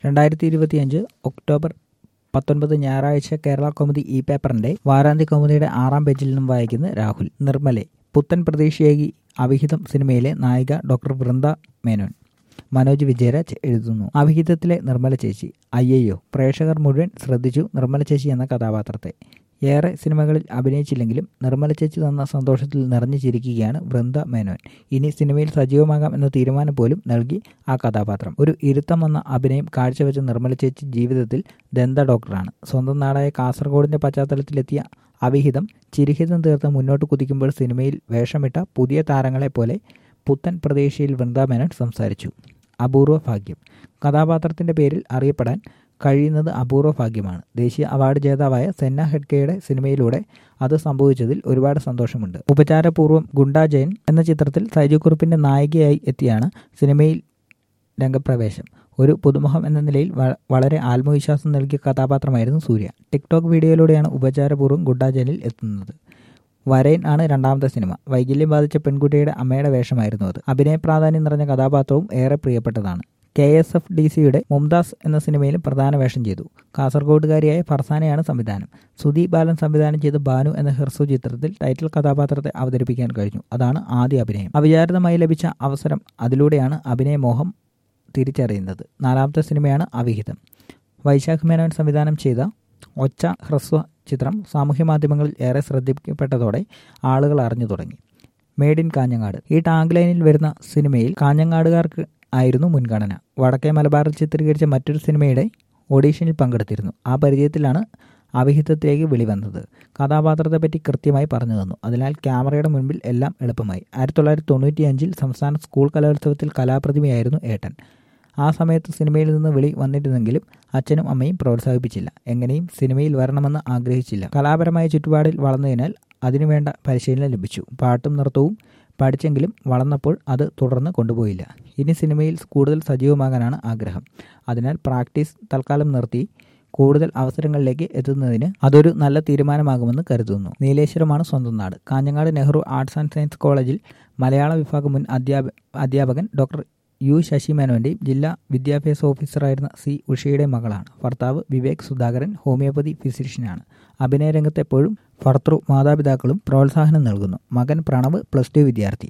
രണ്ടായിരത്തി ഇരുപത്തിയഞ്ച് ഒക്ടോബർ പത്തൊൻപത് ഞായറാഴ്ച കേരള കൗമുദി ഇ പേപ്പറിന്റെ വാരാന്ത്യ കൗമുദിയുടെ ആറാം പേജിൽ നിന്നും വായിക്കുന്ന രാഹുൽ നിർമ്മലെ പുത്തൻ പ്രതീക്ഷയേകി അവിഹിതം സിനിമയിലെ നായിക ഡോക്ടർ വൃന്ദ മേനോൻ മനോജ് വിജയരാജ് എഴുതുന്നു അവിഹിതത്തിലെ നിർമ്മല ചേച്ചി അയ്യയ്യോ പ്രേക്ഷകർ മുഴുവൻ ശ്രദ്ധിച്ചു നിർമ്മല ചേച്ചി എന്ന കഥാപാത്രത്തെ ഏറെ സിനിമകളിൽ അഭിനയിച്ചില്ലെങ്കിലും നിർമ്മല ചേച്ചി തന്ന സന്തോഷത്തിൽ നിറഞ്ഞു ചിരിക്കുകയാണ് വൃന്ദ മേനോൻ ഇനി സിനിമയിൽ സജീവമാകാം എന്ന തീരുമാനം പോലും നൽകി ആ കഥാപാത്രം ഒരു ഇരുത്തം വന്ന അഭിനയം കാഴ്ചവെച്ച നിർമ്മല ചേച്ചി ജീവിതത്തിൽ ദന്ത ഡോക്ടറാണ് സ്വന്തം നാടായ കാസർഗോഡിന്റെ പശ്ചാത്തലത്തിലെത്തിയ അവിഹിതം ചിരിഹിതം തീർത്ത് മുന്നോട്ട് കുതിക്കുമ്പോൾ സിനിമയിൽ വേഷമിട്ട പുതിയ താരങ്ങളെ പോലെ പുത്തൻ പ്രതീക്ഷയിൽ വൃന്ദാമേനോൻ സംസാരിച്ചു അപൂർവ ഭാഗ്യം കഥാപാത്രത്തിന്റെ പേരിൽ അറിയപ്പെടാൻ കഴിയുന്നത് അപൂർവ ഭാഗ്യമാണ് ദേശീയ അവാർഡ് ജേതാവായ സെന്ന ഹെഡ്കയുടെ സിനിമയിലൂടെ അത് സംഭവിച്ചതിൽ ഒരുപാട് സന്തോഷമുണ്ട് ഉപചാരപൂർവ്വം ഗുണ്ടാ ജയൻ എന്ന ചിത്രത്തിൽ സൈജു കുറുപ്പിന്റെ നായികയായി എത്തിയാണ് സിനിമയിൽ രംഗപ്രവേശം ഒരു പുതുമുഖം എന്ന നിലയിൽ വളരെ ആത്മവിശ്വാസം നൽകിയ കഥാപാത്രമായിരുന്നു സൂര്യ ടിക്ടോക്ക് വീഡിയോയിലൂടെയാണ് ഉപചാരപൂർവ്വം ഗുണ്ടാ ജയനിൽ എത്തുന്നത് വരയൻ ആണ് രണ്ടാമത്തെ സിനിമ വൈകല്യം ബാധിച്ച പെൺകുട്ടിയുടെ അമ്മയുടെ വേഷമായിരുന്നു അത് അഭിനയ പ്രാധാന്യം നിറഞ്ഞ കഥാപാത്രവും ഏറെ പ്രിയപ്പെട്ടതാണ് കെ എസ് എഫ് ഡി സിയുടെ മുംതാസ് എന്ന സിനിമയിലും പ്രധാന വേഷം ചെയ്തു കാസർഗോഡുകാരിയായ ഫർസാനയാണ് സംവിധാനം സുധി ബാലൻ സംവിധാനം ചെയ്ത ബാനു എന്ന ഹെർസു ചിത്രത്തിൽ ടൈറ്റിൽ കഥാപാത്രത്തെ അവതരിപ്പിക്കാൻ കഴിഞ്ഞു അതാണ് ആദ്യ അഭിനയം അവിചാരിതമായി ലഭിച്ച അവസരം അതിലൂടെയാണ് അഭിനയമോഹം തിരിച്ചറിയുന്നത് നാലാമത്തെ സിനിമയാണ് അവിഹിതം വൈശാഖ് മേനോൻ സംവിധാനം ചെയ്ത ഒച്ച ഹ്രസ്വ ചിത്രം സാമൂഹ്യ മാധ്യമങ്ങളിൽ ഏറെ ശ്രദ്ധിക്കപ്പെട്ടതോടെ ആളുകൾ അറിഞ്ഞു തുടങ്ങി മേഡ് ഇൻ കാഞ്ഞങ്ങാട് ഈ ടാഗ് ലൈനിൽ വരുന്ന സിനിമയിൽ കാഞ്ഞങ്ങാടുകാർക്ക് ആയിരുന്നു മുൻഗണന വടക്കേ മലബാറിൽ ചിത്രീകരിച്ച മറ്റൊരു സിനിമയുടെ ഓഡീഷനിൽ പങ്കെടുത്തിരുന്നു ആ പരിചയത്തിലാണ് അവിഹിതത്തിലേക്ക് വെളിവന്നത് കഥാപാത്രത്തെപ്പറ്റി കൃത്യമായി പറഞ്ഞു തന്നു അതിനാൽ ക്യാമറയുടെ മുൻപിൽ എല്ലാം എളുപ്പമായി ആയിരത്തി തൊള്ളായിരത്തി തൊണ്ണൂറ്റി അഞ്ചിൽ സംസ്ഥാന സ്കൂൾ കലോത്സവത്തിൽ കലാപ്രതിമയായിരുന്നു ഏട്ടൻ ആ സമയത്ത് സിനിമയിൽ നിന്ന് വിളി വന്നിരുന്നെങ്കിലും അച്ഛനും അമ്മയും പ്രോത്സാഹിപ്പിച്ചില്ല എങ്ങനെയും സിനിമയിൽ വരണമെന്ന് ആഗ്രഹിച്ചില്ല കലാപരമായ ചുറ്റുപാടിൽ വളർന്നതിനാൽ അതിനുവേണ്ട പരിശീലനം ലഭിച്ചു പാട്ടും നൃത്തവും പഠിച്ചെങ്കിലും വളർന്നപ്പോൾ അത് തുടർന്ന് കൊണ്ടുപോയില്ല ഇനി സിനിമയിൽ കൂടുതൽ സജീവമാകാനാണ് ആഗ്രഹം അതിനാൽ പ്രാക്ടീസ് തൽക്കാലം നിർത്തി കൂടുതൽ അവസരങ്ങളിലേക്ക് എത്തുന്നതിന് അതൊരു നല്ല തീരുമാനമാകുമെന്ന് കരുതുന്നു നീലേശ്വരമാണ് സ്വന്തം നാട് Kanhangad Nehru arts and science കോളേജിൽ മലയാള വിഭാഗം മുൻ അധ്യാപ അധ്യാപകൻ ഡോക്ടർ യു ശശി മേനോന്റെയും ജില്ലാ വിദ്യാഭ്യാസ ഓഫീസറായിരുന്ന സി ഉഷയുടെ മകളാണ് ഭർത്താവ് വിവേക് സുധാകരൻ ഹോമിയോപ്പതി ഫിസിഷ്യനാണ് അഭിനയ രംഗത്ത് എപ്പോഴും ഭർത്തൃ മാതാപിതാക്കളും പ്രോത്സാഹനം നൽകുന്നു മകൻ പ്രണവ് പ്ലസ് ടു വിദ്യാർത്ഥി